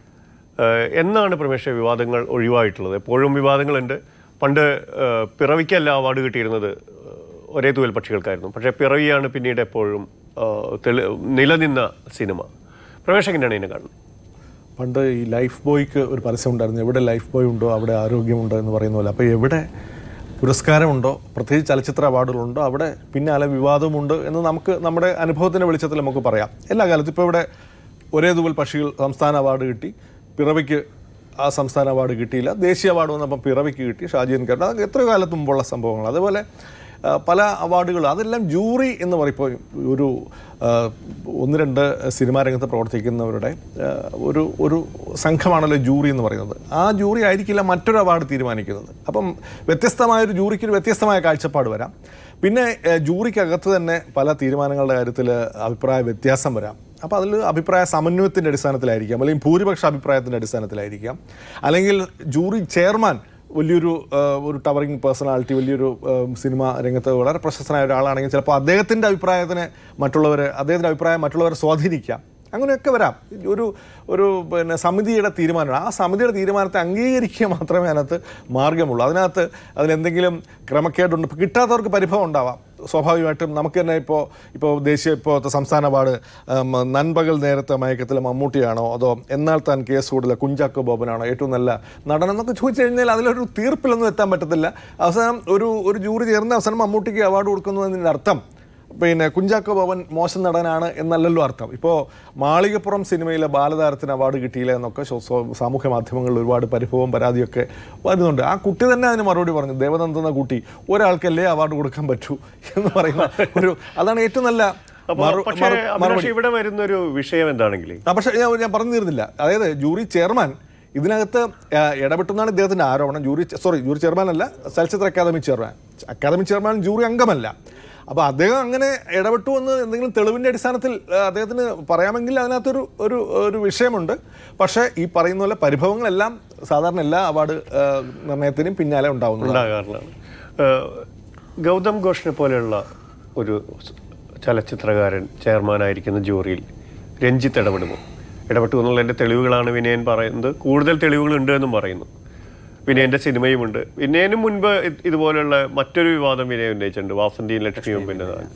ഏഹ് എന്നാണ് പ്രമേശ വിവാദങ്ങൾ ഒഴിവായിട്ടുള്ളത് എപ്പോഴും വിവാദങ്ങളുണ്ട് പണ്ട് ഏഹ് പിറവിക്കല്ല അവാർഡ് കിട്ടിയിരുന്നത് ഏഹ് ഒരേ തൂവൽ പക്ഷികൾക്കായിരുന്നു പക്ഷേ പിറവിയാണ് പിന്നീട് എപ്പോഴും ഏഹ് തെളി നിലനിന്ന സിനിമ പ്രമേശകനാണ് ഇതിനെ കാണുന്നത് പണ്ട് ഈ ലൈഫ് ബോയ്ക്ക് ഒരു പരസ്യം ഉണ്ടായിരുന്നു എവിടെ ലൈഫ് ബോയ് ഉണ്ടോ അവിടെ ആരോഗ്യമുണ്ടോ എന്ന് പറയുന്ന പോലെ അപ്പോൾ എവിടെ പുരസ്കാരമുണ്ടോ പ്രത്യേകിച്ച് ചലച്ചിത്ര അവാർഡുകളുണ്ടോ അവിടെ പിന്നാലെ വിവാദമുണ്ട് എന്ന് നമുക്ക് നമ്മുടെ അനുഭവത്തിൻ്റെ വെളിച്ചത്തിൽ നമുക്ക് പറയാം എല്ലാ കാലത്തും ഇപ്പോൾ ഇവിടെ ഒരേ തൂവൽ പക്ഷികൾ സംസ്ഥാന അവാർഡ് കിട്ടി പിറവിക്ക് ആ സംസ്ഥാന അവാർഡ് കിട്ടിയില്ല ദേശീയ അവാർഡ് വന്നപ്പം പിറവിക്ക് കിട്ടി ഷാജിയൻ കരുണ അതൊക്കെ എത്ര കാലത്ത് മുമ്പുള്ള സംഭവങ്ങൾ അതുപോലെ ആ, പല അവാർഡുകൾ അതെല്ലാം ജൂറി എന്ന് പറയുമ്പോൾ ഒരു ആ, ഒന്ന് രണ്ട് സിനിമാ രംഗത്ത് പ്രവർത്തിക്കുന്നവരുടെ ആ, ഒരു ഒരു സംഘമാണല്ലോ ജൂറി എന്ന് പറയുന്നത് ആ ജൂറി ആയിരിക്കില്ല മറ്റൊരു അവാർഡ് തീരുമാനിക്കുന്നത് അപ്പം വ്യത്യസ്തമായ ഒരു ജൂറിക്ക് ഒരു വ്യത്യസ്തമായ കാഴ്ചപ്പാട് വരാം പിന്നെ ആ, ജൂറിക്കകത്ത് തന്നെ പല തീരുമാനങ്ങളുടെ കാര്യത്തിൽ അഭിപ്രായ വ്യത്യാസം വരാം അപ്പോൾ അതിൽ അഭിപ്രായ സമന്വയത്തിൻ്റെ അടിസ്ഥാനത്തിലായിരിക്കാം അല്ലെങ്കിൽ ഭൂരിപക്ഷ അഭിപ്രായത്തിൻ്റെ അടിസ്ഥാനത്തിലായിരിക്കാം അല്ലെങ്കിൽ ജൂറി ചെയർമാൻ വലിയൊരു ആ, ഒരു ടവറിങ് പേഴ്സണാലിറ്റി വലിയൊരു ആ, സിനിമ രംഗത്ത് വളരെ പ്രശസ്തനായ ഒരാളാണെങ്കിൽ ചിലപ്പോൾ അദ്ദേഹത്തിൻ്റെ അഭിപ്രായത്തിന് മറ്റുള്ളവർ അദ്ദേഹത്തിൻ്റെ അഭിപ്രായം മറ്റുള്ളവരെ സ്വാധീനിക്കാം അങ്ങനെയൊക്കെ വരാം ഒരു ഒരു പിന്നെ സമിതിയുടെ തീരുമാനം ആ സമിതിയുടെ തീരുമാനത്തെ അംഗീകരിക്കുക മാത്രമേ അതിനകത്ത് മാർഗമുള്ളൂ അതിനകത്ത് അതിലെന്തെങ്കിലും ക്രമക്കേടുണ്ട് ഇപ്പോൾ കിട്ടാത്തവർക്ക് പരിഭവം ഉണ്ടാവാം സ്വാഭാവികമായിട്ടും നമുക്ക് തന്നെ ഇപ്പോൾ ഇപ്പോൾ ദേശീയ ഇപ്പോൾ സംസ്ഥാന അവാർഡ് ഉം, നൻപകൽ നേരത്തെ മയക്കത്തിൽ മമ്മൂട്ടിയാണോ അതോ എന്നാൽ താൻ കേസ് കൂടുതൽ കുഞ്ചാക്കോ ബോബനാണോ ഏറ്റവും നല്ല നടൻ എന്നൊക്കെ ചോദിച്ചു കഴിഞ്ഞാൽ അതിലൊരു തീർപ്പിലൊന്നും എത്താൻ പറ്റത്തില്ല അവസാനം ഒരു ഒരു ജൂറി ചേർന്ന് അവസാനം മമ്മൂട്ടിക്ക് അവാർഡ് കൊടുക്കുന്നു എന്നതിൻ്റെ അർത്ഥം പിന്നെ കുഞ്ചാക്കോ ബോബൻ മോശം നടനാണ് എന്നല്ലല്ലോ അർത്ഥം ഇപ്പോൾ മാളികപ്പുറം സിനിമയിലെ ബാലതാരത്തിന് അവാർഡ് കിട്ടിയില്ല എന്നൊക്കെ ശോ- സോ- സാമൂഹ്യ മാധ്യമങ്ങളിൽ ഒരുപാട് പരിഭവവും പരാതിയൊക്കെ വരുന്നുണ്ട് ആ കുട്ടി തന്നെ അതിന് മറുപടി പറഞ്ഞു ദേവനന്ദ എന്ന കുട്ടി ഒരാൾക്കല്ലേ അവാർഡ് കൊടുക്കാൻ പറ്റൂ എന്ന് പറയുന്ന ഒരു അതാണ് ഏറ്റവും നല്ല അപ്പോൾ മറു- പക്ഷേ മറു- അഭിലാഷ് മറുപടി ഇവിടെ വരുന്നൊരു വിഷയം എന്താണെങ്കിൽ ആ, പക്ഷേ ഞാൻ ഞാൻ പറഞ്ഞു തീർന്നില്ല അതായത് ജൂറി ചെയർമാൻ ഇതിനകത്ത് ആ, ഇടപെട്ടെന്നാണ് ഇദ്ദേഹത്തിന്റെ ആരോപണം ജൂറി സോറി ജൂറി ചെയർമാൻ അല്ല ചലച്ചിത്ര academy chairman academy chairman jury അംഗമല്ല അപ്പോൾ അദ്ദേഹം അങ്ങനെ ഇടപെട്ടു എന്ന് എന്തെങ്കിലും തെളിവിൻ്റെ അടിസ്ഥാനത്തിൽ ആ, അദ്ദേഹത്തിന് പറയാമെങ്കിൽ അതിനകത്തൊരു ഒരു ഒരു വിഷയമുണ്ട് പക്ഷേ ഈ പറയുന്ന പോലെ പരിഭവങ്ങളെല്ലാം സാധാരണ എല്ലാ അവാർഡ് ആ, നിർണയത്തിനും പിന്നാലെ ഉണ്ടാവുന്നതാണ് ഉണ്ടാകാറുള്ളതാണ് ഏഹ് ഗൗതം ഘോഷിനെ പോലെയുള്ള ഒരു സ് ചലച്ചിത്രകാരൻ ചെയർമാനായിരിക്കുന്ന ജൂറിയിൽ രഞ്ജിത്ത് ഇടപെടുമോ ഇടപെട്ടു എന്നുള്ളതിൻ്റെ തെളിവുകളാണ് വിനയൻ പറയുന്നത് കൂടുതൽ തെളിവുകളുണ്ട് എന്നും പറയുന്നു വിനയൻ്റെ സിനിമയുമുണ്ട് വിനയനും മുൻപ് ഇത് ഇതുപോലുള്ള മറ്റൊരു വിവാദം വിനയൻ ഉന്നയിച്ചിട്ടുണ്ട് വാസന്തിയും ലക്ഷ്മിയും പിന്നെ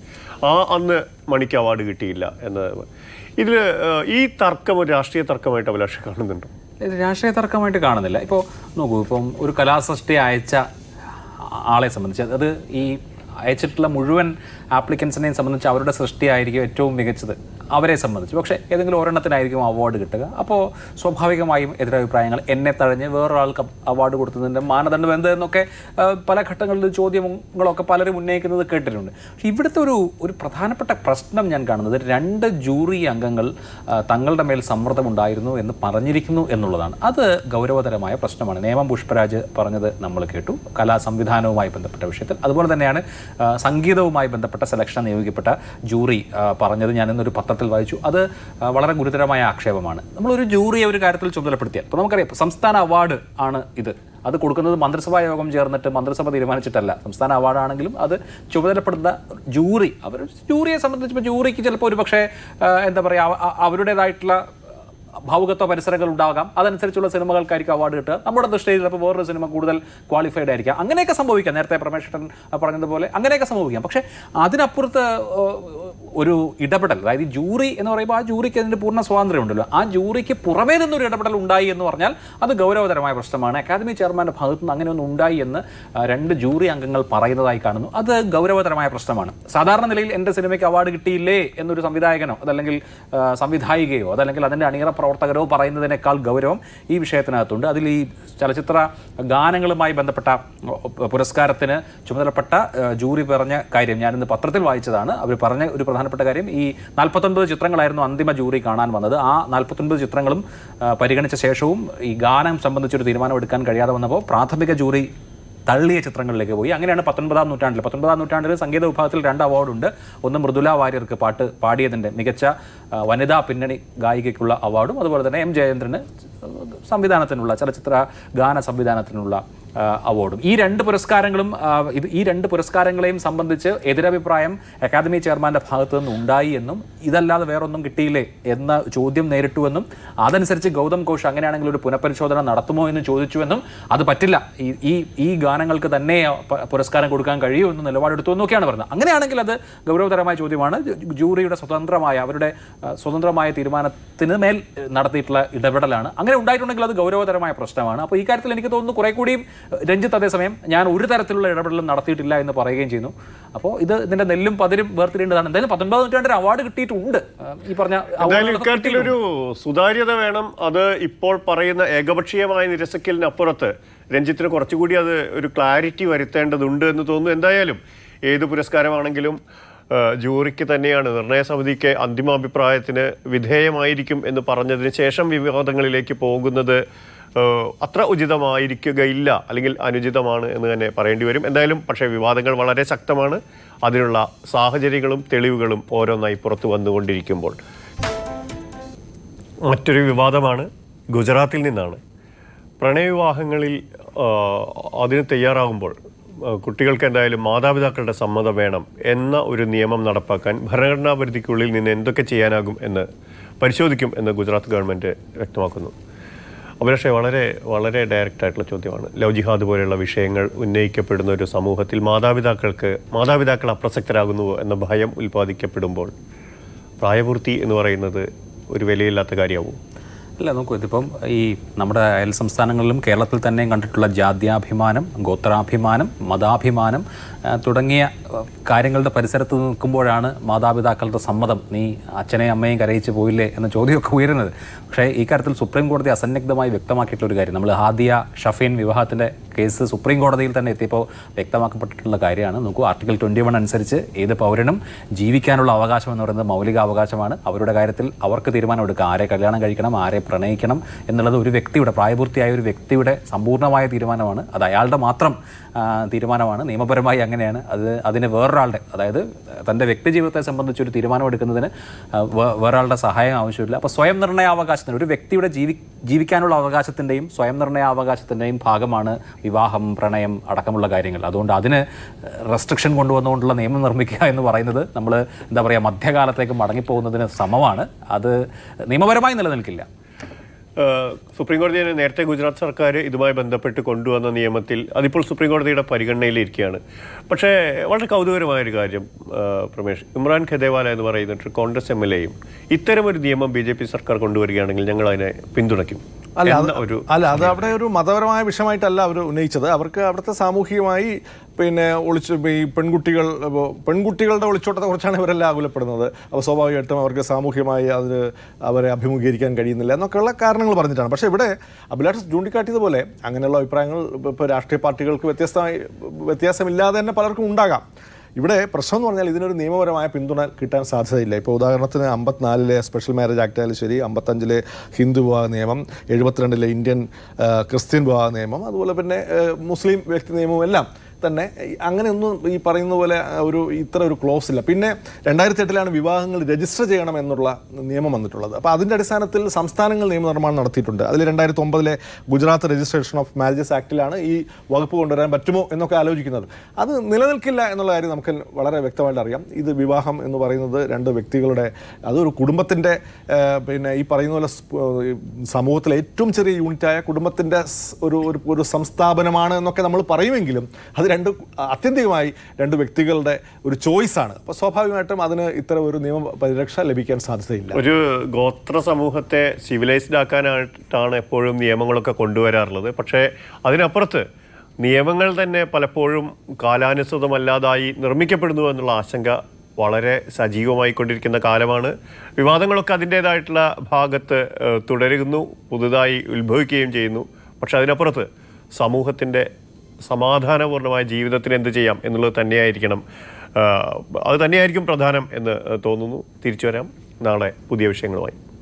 ആ അന്ന് മണിക്ക് അവാർഡ് കിട്ടിയില്ല എന്നത് ഇതിൽ ഈ തർക്കം ഒരു രാഷ്ട്രീയ തർക്കമായിട്ട് അഭിലാഷ് കാണുന്നുണ്ടോ ഇത് രാഷ്ട്രീയ തർക്കമായിട്ട് കാണുന്നില്ല ഇപ്പോൾ നോക്കൂ ഇപ്പം ഒരു കലാസൃഷ്ടി അയച്ച ആളെ സംബന്ധിച്ച് അത് ഈ അയച്ചിട്ടുള്ള മുഴുവൻ ആപ്ലിക്കൻസിനെയും സംബന്ധിച്ച് അവരുടെ സൃഷ്ടിയായിരിക്കും ഏറ്റവും മികച്ചത് അവരെ സംബന്ധിച്ച് പക്ഷേ ഏതെങ്കിലും ഒരെണ്ണത്തിനായിരിക്കും അവാർഡ് കിട്ടുക അപ്പോൾ സ്വാഭാവികമായും എതിരഭിപ്രായങ്ങൾ എന്നെ തഴഞ്ഞ് വേറൊരാൾക്ക് അവാർഡ് കൊടുത്തതിൻ്റെ മാനദണ്ഡം എന്തെന്നൊക്കെ ആ, പല ഘട്ടങ്ങളിൽ ചോദ്യങ്ങളൊക്കെ പലരും ഉന്നയിക്കുന്നത് കേട്ടിട്ടുണ്ട് പക്ഷേ ഇവിടുത്തെ ഒരു ഒരു പ്രധാനപ്പെട്ട പ്രശ്നം ഞാൻ കാണുന്നത് രണ്ട് ജൂറി അംഗങ്ങൾ ആ, തങ്ങളുടെ മേൽ സമ്മർദ്ദമുണ്ടായിരുന്നു എന്ന് പറഞ്ഞിരിക്കുന്നു എന്നുള്ളതാണ് അത് ഗൗരവതരമായ പ്രശ്നമാണ് നേമം പുഷ്പരാജ് പറഞ്ഞത് നമ്മൾ കേട്ടു കലാ സംവിധാനവുമായി ബന്ധപ്പെട്ട വിഷയത്തിൽ അതുപോലെ തന്നെയാണ് ആ, സംഗീതവുമായി ബന്ധപ്പെട്ട സെലക്ഷൻ നിയോഗിക്കപ്പെട്ട ജൂറി ആ, പറഞ്ഞത് ഞാൻ ഇന്നൊരു പത്രത്തിൽ വായിച്ചു അത് ആ, വളരെ ഗുരുതരമായ ആക്ഷേപമാണ് നമ്മളൊരു ജൂറിയെ ഒരു കാര്യത്തിൽ ചുമതലപ്പെടുത്തിയാൽ ഇപ്പോൾ നമുക്കറിയാം ഇപ്പൊ സംസ്ഥാന അവാർഡ് ആണ് ഇത് അത് കൊടുക്കുന്നത് മന്ത്രിസഭാ യോഗം ചേർന്നിട്ട് മന്ത്രിസഭ തീരുമാനിച്ചിട്ടല്ല സംസ്ഥാന അവാർഡാണെങ്കിലും അത് ചുമതലപ്പെടുന്ന ജൂറി അവർ ജൂറിയെ സംബന്ധിച്ച് ജൂറിക്ക് ചിലപ്പോൾ ഒരു പക്ഷേ എന്താ പറയുക അവരുടേതായിട്ടുള്ള ഭാവുകത്വ പരിസരങ്ങൾ ഉണ്ടാകാം അതനുസരിച്ചുള്ള സിനിമകൾക്കായിരിക്കും അവാർഡ് കിട്ടുക നമ്മുടെ ദൃഷ്ടിയിൽ ചിലപ്പോൾ വേറൊരു സിനിമ കൂടുതൽ ക്വാളിഫൈഡ് ആയിരിക്കാം അങ്ങനെയൊക്കെ സംഭവിക്കാം നേരത്തെ പ്രമേശ്വരൻ പറഞ്ഞതുപോലെ അങ്ങനെയൊക്കെ സംഭവിക്കാം പക്ഷേ അതിനപ്പുറത്ത് ഏഹ്, ഒരു ഇടപെടൽ അതായത് ഈ ജൂറി എന്ന് പറയുമ്പോൾ ആ ജൂറിക്ക് അതിൻ്റെ പൂർണ്ണ സ്വാതന്ത്ര്യം ഉണ്ടല്ലോ ആ ജൂറിക്ക് പുറമേ നിന്നൊരു ഇടപെടൽ ഉണ്ടായി എന്ന് പറഞ്ഞാൽ അത് ഗൗരവതരമായ പ്രശ്നമാണ് അക്കാദമി ചെയർമാൻ്റെ ഭാഗത്ത് നിന്ന് അങ്ങനെ ഒന്നും ഉണ്ടായി എന്ന് ആ, രണ്ട് ജൂറി അംഗങ്ങൾ പറയുന്നതായി കാണുന്നു അത് ഗൗരവതരമായ പ്രശ്നമാണ് സാധാരണ നിലയിൽ എൻ്റെ സിനിമയ്ക്ക് അവാർഡ് കിട്ടിയില്ലേ എന്നൊരു സംവിധായകനോ അതല്ലെങ്കിൽ ആ, സംവിധായികയോ അതല്ലെങ്കിൽ അതിൻ്റെ അണിയറ പ്രവർത്തകരോ പറയുന്നതിനേക്കാൾ ഗൗരവം ഈ വിഷയത്തിനകത്തുണ്ട് അതിൽ ഈ ചലച്ചിത്ര ഗാനങ്ങളുമായി ബന്ധപ്പെട്ട ഒ- പുരസ്കാരത്തിന് ചുമതലപ്പെട്ട ആ, ജൂറി പറഞ്ഞ കാര്യം ഞാനിന്ന് പത്രത്തിൽ വായിച്ചതാണ് അവർ പറഞ്ഞ ഒരു പ്രധാനപ്പെട്ട കാര്യം ഈ നാൽപ്പത്തൊൻപത് ചിത്രങ്ങളായിരുന്നു അന്തിമ ജൂറി കാണാൻ വന്നത് ആ നാൽപ്പത്തൊൻപത് ചിത്രങ്ങളും ആ, പരിഗണിച്ച ശേഷവും ഈ ഗാനം സംബന്ധിച്ചൊരു തീരുമാനം എടുക്കാൻ കഴിയാതെ വന്നപ്പോൾ പ്രാഥമിക ജൂറി തള്ളിയ ചിത്രങ്ങളിലേക്ക് പോയി അങ്ങനെയാണ് പത്തൊൻപതാം നൂറ്റാണ്ടിൽ പത്തൊൻപതാം നൂറ്റാണ്ടിൽ സംഗീത വിഭാഗത്തിൽ രണ്ട് അവാർഡുണ്ട് ഒന്ന് മൃദുല വാര്യർക്ക് പാട്ട് പാടിയതിൻ്റെ മികച്ച ആ, വനിതാ പിന്നണി ഗായികയ്ക്കുള്ള അവാർഡും അതുപോലെ തന്നെ എം ജയേന്ദ്രന് സംവിധാനത്തിനുള്ള ചലച്ചിത്ര ഗാന സംവിധാനത്തിനുള്ള ആ, അവാർഡും ഈ രണ്ട് പുരസ്കാരങ്ങളും ആ, ഇത് ഈ രണ്ട് പുരസ്കാരങ്ങളെയും സംബന്ധിച്ച് എതിരഭിപ്രായം അക്കാദമി ചെയർമാന്റെ ഭാഗത്ത് നിന്ന് ഉണ്ടായി എന്നും ഇതല്ലാതെ വേറൊന്നും കിട്ടിയില്ലേ എന്ന ചോദ്യം നേരിട്ടുവെന്നും അതനുസരിച്ച് ഗൗതം ഘോഷ് അങ്ങനെയാണെങ്കിൽ ഒരു പുനഃപരിശോധന നടത്തുമോ എന്ന് ചോദിച്ചുവെന്നും അത് പറ്റില്ല ഈ ഈ ഈ ഗാനങ്ങൾക്ക് തന്നെ പ- പുരസ്കാരം കൊടുക്കാൻ കഴിയൂ എന്ന് നിലപാടെടുത്തു എന്നൊക്കെയാണ് പറയുന്നത് അങ്ങനെയാണെങ്കിൽ അത് ഗൗരവതരമായ ചോദ്യമാണ് ജു- ജൂറിയുടെ സ്വതന്ത്രമായ അവരുടെ ആ, സ്വതന്ത്രമായ തീരുമാനത്തിന് മേൽ ഏഹ്, നടത്തിയിട്ടുള്ള ഇടപെടലാണ് അങ്ങനെ ഉണ്ടായിട്ടുണ്ടെങ്കിൽ അത് ഗൗരവതരമായ പ്രശ്നമാണ് അപ്പോൾ ഈ കാര്യത്തിൽ എനിക്ക് തോന്നുന്നു കുറെ കൂടിയും ഏഹ്, രഞ്ജിത്ത് അതേസമയം ഞാൻ ഒരു തരത്തിലുള്ള ഇടപെടലും നടത്തിയിട്ടില്ല എന്ന് പറയുകയും ചെയ്യുന്നു അപ്പോൾ ഇത് ഇതിന്റെ നെല്ലും പതിരും വേർതിരിയേണ്ടതാണ് എന്തായാലും പത്തൊൻപത് നൂറ്റാണ്ടിൽ അവാർഡ് കിട്ടിയിട്ടുണ്ട് ഏഹ്, ഈ പറഞ്ഞ എന്തായാലും awardകളൊക്കെ ഇക്കാര്യത്തിലൊരു സുതാര്യത വേണം അത് ഇപ്പോൾ പറയുന്ന ഏകപക്ഷീയമായ നിരസിക്കലിനപ്പുറത്ത് രഞ്ജിത്തിന് കുറച്ചുകൂടി അത് ഒരു ക്ലാരിറ്റി വരുത്തേണ്ടതുണ്ട് എന്ന് തോന്നുന്നു എന്തായാലും ഏത് പുരസ്കാരമാണെങ്കിലും ആ, ജൂറിക്ക് തന്നെയാണ് നിർണയ സമിതിക്ക് അന്തിമാഭിപ്രായത്തിന് വിധേയമായിരിക്കും എന്ന് പറഞ്ഞതിന് ശേഷം വിവാദങ്ങളിലേക്ക് പോകുന്നത് ആ, അത്ര ഉചിതമായിരിക്കുകയില്ല അല്ലെങ്കിൽ അനുചിതമാണ് എന്ന് തന്നെ പറയേണ്ടി വരും എന്തായാലും പക്ഷേ വിവാദങ്ങൾ വളരെ ശക്തമാണ് അതിനുള്ള സാഹചര്യങ്ങളും തെളിവുകളും ഓരോന്നായി പുറത്തു വന്നുകൊണ്ടിരിക്കുമ്പോൾ മറ്റൊരു വിവാദമാണ് ഗുജറാത്തിൽ നിന്നാണ് പ്രണയവിവാഹങ്ങളിൽ ആ, അതിന് തയ്യാറാകുമ്പോൾ ആ, കുട്ടികൾക്ക് എന്തായാലും മാതാപിതാക്കളുടെ സമ്മതം വേണം എന്ന ഒരു നിയമം നടപ്പാക്കാൻ ഭരണഘടനാ പരിധിക്കുള്ളിൽ നിന്ന് എന്തൊക്കെ ചെയ്യാനാകും എന്ന് പരിശോധിക്കും എന്ന് ഗുജറാത്ത് ഗവൺമെൻറ് വ്യക്തമാക്കുന്നു അഭിലാഷേ വളരെ വളരെ ഡയറക്റ്റ് ആയിട്ടുള്ള ചോദ്യമാണ് ലവ് ജിഹാദ് പോലെയുള്ള വിഷയങ്ങൾ ഉന്നയിക്കപ്പെടുന്ന ഒരു സമൂഹത്തിൽ മാതാപിതാക്കൾക്ക് മാതാപിതാക്കൾ അപ്രസക്തരാകുന്നുവോ എന്ന ഭയം ഉൽപ്പാദിക്കപ്പെടുമ്പോൾ പ്രായപൂർത്തി എന്ന് പറയുന്നത് ഒരു വിലയില്ലാത്ത കാര്യമാവും അല്ല നോക്കൂ ഇതിപ്പം ഈ നമ്മുടെ അയൽ സംസ്ഥാനങ്ങളിലും കേരളത്തിൽ തന്നെയും കണ്ടിട്ടുള്ള ജാത്യാഭിമാനം ഗോത്രാഭിമാനം മതാഭിമാനം ആ, തുടങ്ങിയ ആ, കാര്യങ്ങളുടെ പരിസരത്ത് നിൽക്കുമ്പോഴാണ് മാതാപിതാക്കളുടെ സമ്മതം നീ അച്ഛനെയും അമ്മയും കരയിച്ച് പോയില്ലേ എന്ന ചോദ്യമൊക്കെ ഉയരുന്നത് പക്ഷേ ഈ കാര്യത്തിൽ സുപ്രീം കോടതി അസന്നിഗ്ധമായി വ്യക്തമാക്കിയിട്ടുള്ള ഒരു കാര്യം നമ്മൾ ഹാദിയ ഷഫീൻ വിവാഹത്തിൻ്റെ കേസ് സുപ്രീം കോടതിയിൽ തന്നെ എത്തിയപ്പോൾ വ്യക്തമാക്കപ്പെട്ടിട്ടുള്ള കാര്യമാണ് നോക്കൂ ആർട്ടിക്കിൾ ട്വൻറ്റി വൺ അനുസരിച്ച് ഏത് പൗരനും ജീവിക്കാനുള്ള അവകാശം എന്ന് പറയുന്നത് മൗലിക അവകാശമാണ് അവരുടെ കാര്യത്തിൽ അവർക്ക് തീരുമാനമെടുക്കാം ആരെ കല്യാണം കഴിക്കണം ആരെ പ്രണയിക്കണം എന്നുള്ളത് ഒരു വ്യക്തിയുടെ പ്രായപൂർത്തിയായ ഒരു വ്യക്തിയുടെ സമ്പൂർണ്ണമായ തീരുമാനമാണ് അത് അയാളുടെ മാത്രം ആ, തീരുമാനമാണ് നിയമപരമായി അങ്ങനെയാണ് അത് അതിന് വേറൊരാളുടെ അതായത് തൻ്റെ വ്യക്തി ജീവിതത്തെ സംബന്ധിച്ച് ഒരു തീരുമാനമെടുക്കുന്നതിന് ആ, വേ- വേറൊരാളുടെ സഹായം ആവശ്യമില്ല അപ്പോൾ സ്വയം നിർണയാവകാശത്തിന് ഒരു വ്യക്തിയുടെ ജീവി ജീവിക്കാനുള്ള അവകാശത്തിൻ്റെയും സ്വയം നിർണയാവകാശത്തിൻ്റെയും ഭാഗമാണ് വിവാഹം പ്രണയം അടക്കമുള്ള കാര്യങ്ങൾ അതുകൊണ്ട് അതിന് റെസ്ട്രിക്ഷൻ കൊണ്ടുവന്നുകൊണ്ടുള്ള നിയമം നിർമ്മിക്കുക എന്ന് പറയുന്നത് നമ്മൾ എന്താ പറയുക മധ്യകാലത്തേക്ക് മടങ്ങിപ്പോകുന്നതിന് സമമാണ് അത് നിയമപരമായി നിലനിൽക്കില്ല ഏഹ്, സുപ്രീം കോടതി തന്നെ നേരത്തെ ഗുജറാത്ത് സർക്കാർ ഇതുമായി ബന്ധപ്പെട്ട് കൊണ്ടുവന്ന നിയമത്തിൽ അതിപ്പോൾ സുപ്രീം കോടതിയുടെ പരിഗണനയിലിരിക്കുകയാണ് പക്ഷേ വളരെ കൗതുകരമായ ഒരു കാര്യം ഏഹ്, പ്രമേഷ് ഇമ്രാൻ ഖദേവാല എന്ന് പറയുന്ന ഒരു കോൺഗ്രസ് എം എൽ എയും ഇത്തരമൊരു നിയമം ബി ജെ പി സർക്കാർ കൊണ്ടുവരികയാണെങ്കിൽ ഞങ്ങൾ അതിനെ പിന്തുണയ്ക്കും അല്ല അത് എന്ന ഒരു അല്ല അത് അവിടെ ഒരു മതപരമായ വിഷയമായിട്ടല്ല അവർ ഉന്നയിച്ചത് അവർക്ക് അവിടുത്തെ സാമൂഹികമായി പിന്നെ ഒളിച്ച് ഈ പെൺകുട്ടികൾ ഇപ്പോ പെൺകുട്ടികളുടെ ഒളിച്ചോട്ടത്തെ കുറിച്ചാണ് ഇവരെല്ലാം ആകുലപ്പെടുന്നത് അപ്പോൾ സ്വാഭാവികമായിട്ടും അവർക്ക് സാമൂഹികമായി അതിന് അവരെ അഭിമുഖീകരിക്കാൻ കഴിയുന്നില്ല എന്നൊക്കെയുള്ള കാരണങ്ങൾ പറഞ്ഞിട്ടാണ് പക്ഷേ ഇവിടെ അഭിലാഷ് ചൂണ്ടിക്കാട്ടിയതുപോലെ അങ്ങനെയുള്ള അഭിപ്രായങ്ങൾ ഇപ്പോൾ രാഷ്ട്രീയ പാർട്ടികൾക്ക് വ്യത്യസ്തമായി വ്യത്യാസമില്ലാതെ തന്നെ പലർക്കും ഉണ്ടാകാം ഇവിടെ പ്രശ്നം എന്ന് പറഞ്ഞാൽ ഇതിനൊരു നിയമപരമായ പിന്തുണ കിട്ടാൻ സാധ്യതയില്ല ഇപ്പോൾ ഉദാഹരണത്തിന് അമ്പത്തിനാലിലെ സ്പെഷ്യൽ മാരേജ് ആക്ട് ആയാലും ശരി അമ്പത്തഞ്ചിലെ ഹിന്ദു വിവാഹ നിയമം എഴുപത്തിരണ്ടിലെ ഇന്ത്യൻ ആ, ക്രിസ്ത്യൻ വിവാഹ നിയമം അതുപോലെ പിന്നെ ആ, മുസ്ലിം വ്യക്തി നിയമവും എല്ലാം തന്നെ ഈ അങ്ങനെയൊന്നും ഈ പറയുന്ന പോലെ ആ, ഒരു ഇത്ര ഒരു ക്ലോസ് ഇല്ല പിന്നെ രണ്ടായിരത്തി എട്ടിലാണ് വിവാഹങ്ങൾ രജിസ്റ്റർ ചെയ്യണം എന്നുള്ള നിയമം വന്നിട്ടുള്ളത് അപ്പോൾ അതിൻ്റെ അടിസ്ഥാനത്തിൽ സംസ്ഥാനങ്ങൾ നിയമനിർമ്മാണം നടത്തിയിട്ടുണ്ട് അതിൽ രണ്ടായിരത്തി ഒമ്പതിലെ ഗുജറാത്ത് രജിസ്ട്രേഷൻ ഓഫ് മാരേജസ് ആക്ടിലാണ് ഈ വകുപ്പ് കൊണ്ടുവരാൻ പറ്റുമോ എന്നൊക്കെ ആലോചിക്കുന്നത് അത് നിലനിൽക്കില്ല എന്നുള്ള കാര്യം നമുക്ക് വളരെ വ്യക്തമായിട്ട് അറിയാം ഇത് വിവാഹം എന്ന് പറയുന്നത് രണ്ട് വ്യക്തികളുടെ അതൊരു കുടുംബത്തിൻ്റെ പിന്നെ ഈ പറയുന്ന പോലെ സ്- ഈ സമൂഹത്തിലെ ഏറ്റവും ചെറിയ യൂണിറ്റായ കുടുംബത്തിൻ്റെ സ് ഒരു ഒരു ഒരു സംസ്ഥാപനമാണ് എന്നൊക്കെ നമ്മൾ പറയുമെങ്കിലും അത് രണ്ട് ആത്യന്തികമായി രണ്ട് വ്യക്തികളുടെ ഒരു ചോയ്സാണ് അപ്പോൾ സ്വാഭാവികമായിട്ടും അതിന് ഇത്തരം ഒരു നിയമ പരിരക്ഷ ലഭിക്കാൻ സാധ്യതയില്ല ഒരു ഗോത്ര സമൂഹത്തെ സിവിലൈസ്ഡ് ആക്കാനായിട്ടാണ് എപ്പോഴും നിയമങ്ങളൊക്കെ കൊണ്ടുവരാറുള്ളത് പക്ഷേ അതിനപ്പുറത്ത് നിയമങ്ങൾ തന്നെ പലപ്പോഴും കാലാനുസൃതമല്ലാതായി നിർമ്മിക്കപ്പെടുന്നു എന്നുള്ള ആശങ്ക വളരെ സജീവമായിക്കൊണ്ടിരിക്കുന്ന കാലമാണ് വിവാദങ്ങളൊക്കെ അതിൻ്റേതായിട്ടുള്ള ഭാഗത്ത് ഏഹ്, തുടരുന്നു പുതുതായി ഉത്ഭവിക്കുകയും ചെയ്യുന്നു പക്ഷെ അതിനപ്പുറത്ത് സമൂഹത്തിൻ്റെ സമാധാനപൂർണ്ണമായ ജീവിതത്തിന് എന്ത് ചെയ്യാം എന്നുള്ളത് തന്നെയായിരിക്കണം ഏഹ്, അത് തന്നെയായിരിക്കും പ്രധാനം എന്ന് ഏഹ്, തോന്നുന്നു തിരിച്ചു വരാം നാളെ പുതിയ വിഷയങ്ങളുമായി